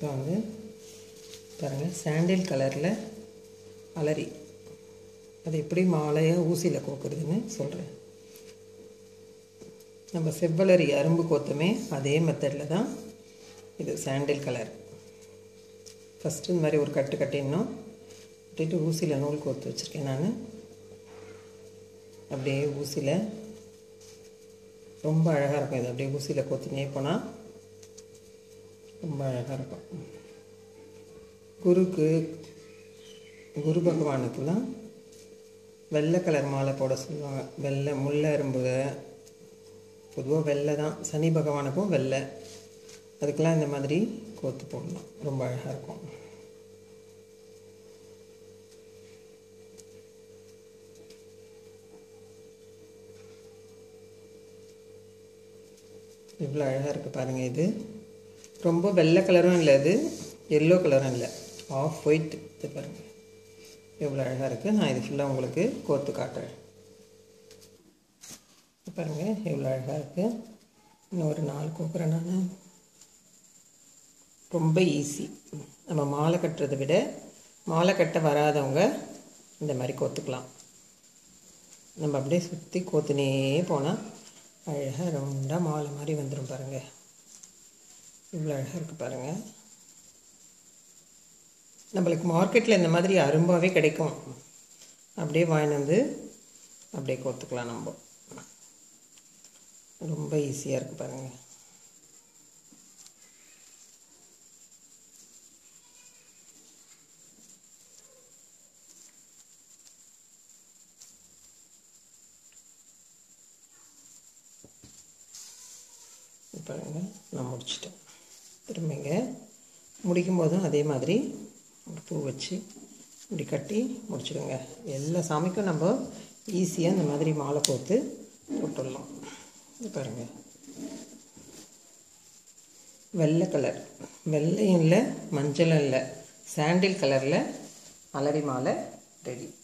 இப்போ வந்து பாருங்கள் சாண்டில் கலரில் அலரி அது எப்படி மாலையை ஊசியில் கோக்குறதுன்னு சொல்கிறேன் நம்ம செவ்வலரி அரும்பு கோத்தமே அதே மெத்தடில் தான் இது சாண்டில் கலர் ஃபஸ்ட்டு இந்த மாதிரி ஒரு கட்டு கட்டிடணும் கட்டிட்டு ஊசியில் நூல் கோர்த்து வச்சுருக்கேன் நான் அப்படியே ஊசியில் ரொம்ப அழகாக இருக்கும் இது அப்படியே ஊசியில் கோத்துனே போனால் ரொம்ப அழகாக இருக்கும் குருக்கு குரு பகவானுக்கெல்லாம் வெள்ளை கலர் மாலை போட சொல்லுவாங்க வெள்ளை முல்லை அரும்பு பொதுவாக வெள்ளை தான் சனி பகவானுக்கும் வெள்ளை அதுக்கெல்லாம் இந்த மாதிரி கோத்து போடலாம் ரொம்ப அழகாக இருக்கும் இவ்வளோ அழகாக இருக்குது பாருங்கள் இது ரொம்ப வெள்ளை கலரும் இல்லை இது எல்லோ கலரும் இல்லை ஆஃப் ஒயிட் இது பாருங்கள் எவ்வளோ அழகாக இருக்குது நான் இது ஃபுல்லாக உங்களுக்கு கோர்த்து காட்டுறேன் பாருங்கள் எவ்வளோ அழகாக இருக்குது இன்னும் ஒரு நாலு கோக்குறேன் நான் ரொம்ப ஈஸி நம்ம மாலை கட்டுறதை விட மாலை கட்ட வராதவங்க இந்த மாதிரி கோத்துக்கலாம் நம்ம அப்படியே சுற்றி கோத்துனே போனால் அழகாக ரவுண்டாக மாலை மாதிரி வந்துடும் பாருங்கள் இவ்வளோ அழகாக இருக்குது பாருங்கள் நம்மளுக்கு மார்க்கெட்டில் இந்த மாதிரி அரும்பாகவே கிடைக்கும் அப்படியே வாங்கிட்டு வந்து அப்படியே கோத்துக்கலாம் நம்ம ரொம்ப ஈஸியாக இருக்குது பாருங்கள் பாருங்க நான் முடிச்சிட்டேன் திரும்பிங்க முடிக்கும் போதும் அதே மாதிரி ஒரு பூ வச்சு இப்படி கட்டி முடிச்சிடுங்க எல்லா சாமிக்கும் நம்ம ஈஸியாக இந்த மாதிரி மாலை கோர்த்து போட்டுடலாம் இது பாருங்கள் வெள்ளை கலர் வெள்ளையும் இல்லை மஞ்சளும் இல்லை சாண்டில் கலரில் அலரி மாலை ரெடி